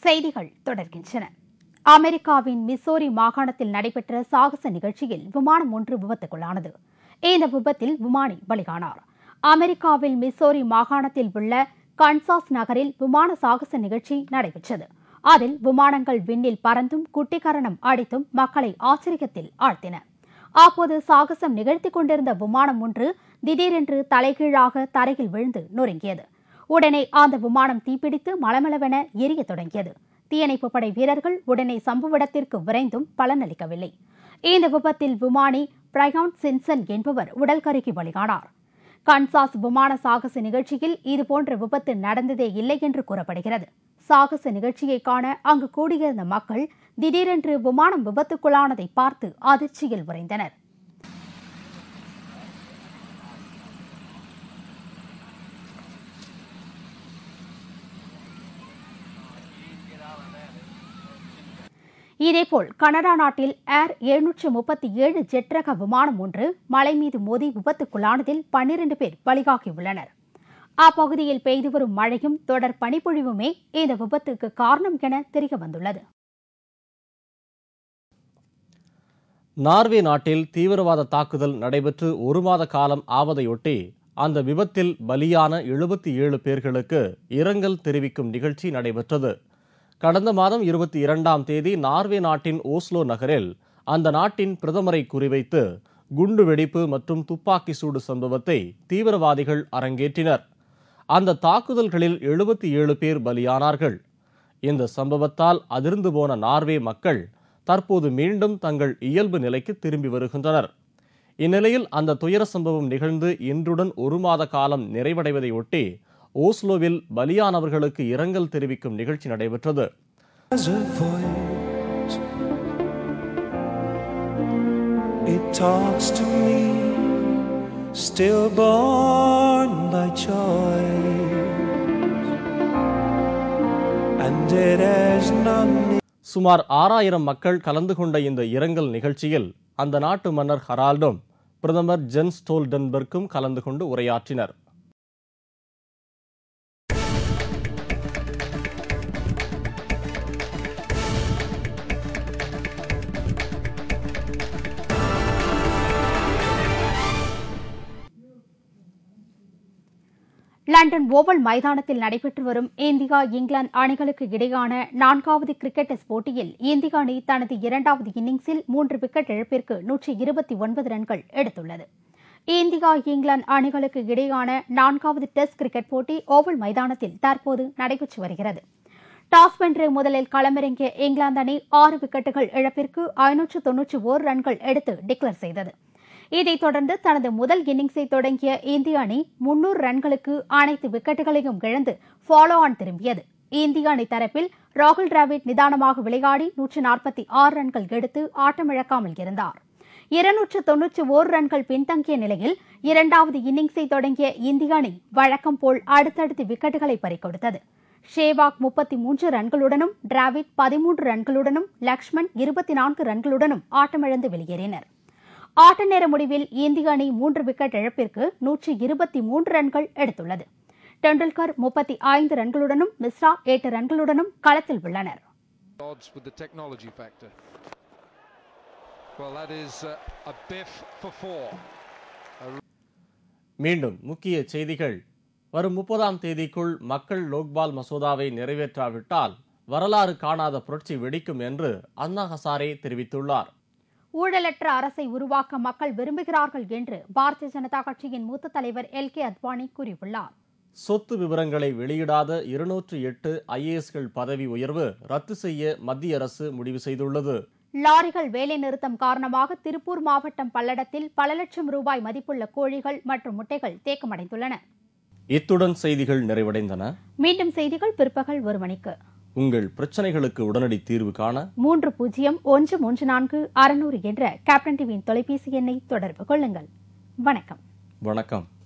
செய்திகள் தொடர்கின்றன அமெரிக்காவின் மிசோரி மாகாணத்தில் நடைபெற்ற சாகச நிகழ்ச்சியில் விமானம் ஒன்று விபத்துக்குள்ளானது இந்த விபத்தில் விமானி பலியானார் அமெரிக்காவில் மிசோரி மாகாணத்தில் உள்ள கன்சாஸ் நகரில் விமான சாகச நிகழ்ச்சி நடைபெற்றது அதில் விமானங்கள் விண்ணில் பறந்தும் குட்டிக்கரணம் அடித்தும் மக்களை ஆச்சரியத்தில் ஆழ்த்தின அப்போது சாகசம் நிகழ்த்திக் கொண்டிருந்த விமானம் ஒன்று திடீரென்று தலைகீழாக தரையில் விழுந்து நொறுங்கியது உடனே அந்த விமானம் தீப்பிடித்து மளமளவென எரியத் தொடங்கியது தீயணைப்பு படை வீரர்கள் உடனே சம்பவ இடத்திற்கு விரைந்தும் பலனளிக்கவில்லை இந்த விபத்தில் விமானி பிரயான் சின்சன் என்பவர் உடல் கருகி பலியானார் கன்சாஸ் விமான சாகச நிகழ்ச்சியில் இதுபோன்ற விபத்து நடந்ததே இல்லை என்று கூறப்படுகிறது சாகச நிகழ்ச்சியை காண அங்கு கூடியிருந்த மக்கள் திடீரென்று விமானம் விபத்துக்குள்ளானதை பார்த்து அதிர்ச்சியில் உறைந்தனர் இதேபோல் கனடா நாட்டில் ஏர் எழுநூற்று முப்பத்தி ஏழு ஜெட் ரக விமானம் ஒன்று மலை மீது மோதி விபத்துக்குள்ளானதில் பன்னிரண்டு பேர் பலியாகியுள்ளனர் அப்பகுதியில் பெய்து வரும் மழையும் தொடர் பனிப்பொழிவுமே இந்த விபத்துக்கு காரணம் என தெரிய வந்துள்ளது நார்வே நாட்டில் தீவிரவாத தாக்குதல் நடைபெற்று ஒரு மாத காலம் ஆவதையொட்டி அந்த விபத்தில் பலியான எழுபத்தி ஏழு பேர்களுக்கு இரங்கல் தெரிவிக்கும் நிகழ்ச்சி நடைபெற்றது கடந்த மாதம் இருபத்தி இரண்டாம் தேதி நார்வே நாட்டின் ஓஸ்லோ நகரில் அந்த நாட்டின் பிரதமரை குறிவைத்து குண்டு வெடிப்பு மற்றும் துப்பாக்கி சூடு சம்பவத்தை தீவிரவாதிகள் அரங்கேற்றினர் அந்த தாக்குதல்களில் எழுபத்தி ஏழு பேர் பலியானார்கள் இந்த சம்பவத்தால் அதிர்ந்து போன நார்வே மக்கள் தற்போது மீண்டும் தங்கள் இயல்பு நிலைக்கு திரும்பி வருகின்றனர் இந்நிலையில் அந்த துயர சம்பவம் நிகழ்ந்து இன்றுடன் ஒரு மாத காலம் நிறைவடைவதையொட்டி ஓஸ்லோவில் பலியானவர்களுக்கு இரங்கல் தெரிவிக்கும் நிகழ்ச்சி நடைபெற்றது has a voice. It talks to me, stillborn by choice, and it has none. சுமார் ஆறாயிரம் மக்கள் கலந்து கொண்ட இந்த இரங்கல் நிகழ்ச்சியில் அந்த நாட்டு மன்னர் ஹரால்டும் பிரதமர் ஜென் ஸ்டோல்டன்பர்க்கும் கலந்து கொண்டு உரையாற்றினர் லண்டன் ஓவல் மைதானத்தில் நடைபெற்று வரும் இந்தியா இங்கிலாந்து அணிகளுக்கு இடையான நான்காவது கிரிக்கெட் டெஸ்ட் போட்டியில் இந்திய அணி தனது இரண்டாவது இன்னிங்ஸில் மூன்று விக்கெட் இழப்பிற்கு நூற்றி இருபத்தி ஒன்பது ரன்கள் எடுத்துள்ளது இந்தியா இங்கிலாந்து அணிகளுக்கு இடையான நான்காவது டெஸ்ட் கிரிக்கெட் போட்டி ஓவல் மைதானத்தில் தற்போது நடைபெற்று வருகிறது டாஸ் வென்று முதலில் களமிறங்கிய இங்கிலாந்து அணி ஆறு விக்கெட்டுகள் இழப்பிற்கு ஐநூற்று தொன்னூற்றி ஓர் ரன்கள் எடுத்து டிக்ளேர் செய்தது இதைத் தொடர்ந்து தனது முதல் இன்னிங்ஸை தொடங்கிய இந்திய அணி முன்னூறு ரன்களுக்கு அனைத்து விக்கெட்டுகளையும் இழந்து ஃபாலோ ஆன் திரும்பியது இந்திய அணி தரப்பில் ராகுல் டிராவிட் நிதானமாக விளையாடி நூற்று நாற்பத்தி ஆறு ரன்கள் எடுத்து ஆட்டமிழக்காமல் இருந்தார் இருநூற்று தொன்னூற்றி ஓரு ரன்கள் பின்தங்கிய நிலையில் இரண்டாவது இன்னிங்ஸை தொடங்கிய இந்திய அணி வழக்கம் போல் அடுத்தடுத்து விக்கெட்டுகளை பறிக்கொடுத்தது ஷேவாக் முப்பத்தி மூன்று ரன்களுடனும் டிராவிட் பதிமூன்று ரன்களுடனும் லக்ஷ்மண் இருபத்தி நான்கு ரன்களுடனும் ஆட்டமிழந்து வெளியேறினர் ஆட்ட நேர முடிவில் இந்திய அணி மூன்று விக்கெட் இழப்பிற்கு நூற்றி இருபத்தி மூன்று ரன்கள் எடுத்துள்ளது டெண்டுல்கர் முப்பத்தி ஐந்து ரன்களுடனும் மிஸ்ரா எட்டு ரன்களுடனும் களத்தில் உள்ளனர் odds with the technology factor. Well, that is uh, a biff for four. மீண்டும் முக்கிய செய்திகள் வரும் முப்பதாம் தேதிக்குள் மக்கள் லோக்பால் மசோதாவை நிறைவேற்றாவிட்டால் வரலாறு காணாத புரட்சி வெடிக்கும் என்று அண்ணா ஹசாரே தெரிவித்துள்ளார் ஊழலற்ற அரசை உருவாக்க மக்கள் விரும்புகிறார்கள் என்று பாரதிய ஜனதா கட்சியின் மூத்த தலைவர் எல் கே அத்வானி கூறியுள்ளார் சொத்து விவரங்களை வெளியிடாத இருநூற்று எட்டு ஐஏஎஸ்கள் பதவி உயர்வு ரத்து செய்ய மத்திய அரசு முடிவு செய்துள்ளது லாரிகள் வேலைநிறுத்தம் காரணமாக திருப்பூர் மாவட்டம் பல்லடத்தில் பல லட்சம் ரூபாய் மதிப்புள்ள கோழிகள் மற்றும் முட்டைகள் தேக்கமடைந்துள்ளன இத்துடன் செய்திகள் நிறைவடைந்தன மீண்டும் செய்திகள் பிற்பகல் ஒரு மணிக்கு உங்கள் பிரச்சனைகளுக்கு உடனடி தீர்வு காண மூன்று பூஜ்ஜியம் ஒன்று மூன்று நான்கு அறுநூறு என்ற கேப்டன் டிவியின் தொலைபேசி எண்ணை தொடர்பு கொள்ளுங்கள் வணக்கம் வணக்கம்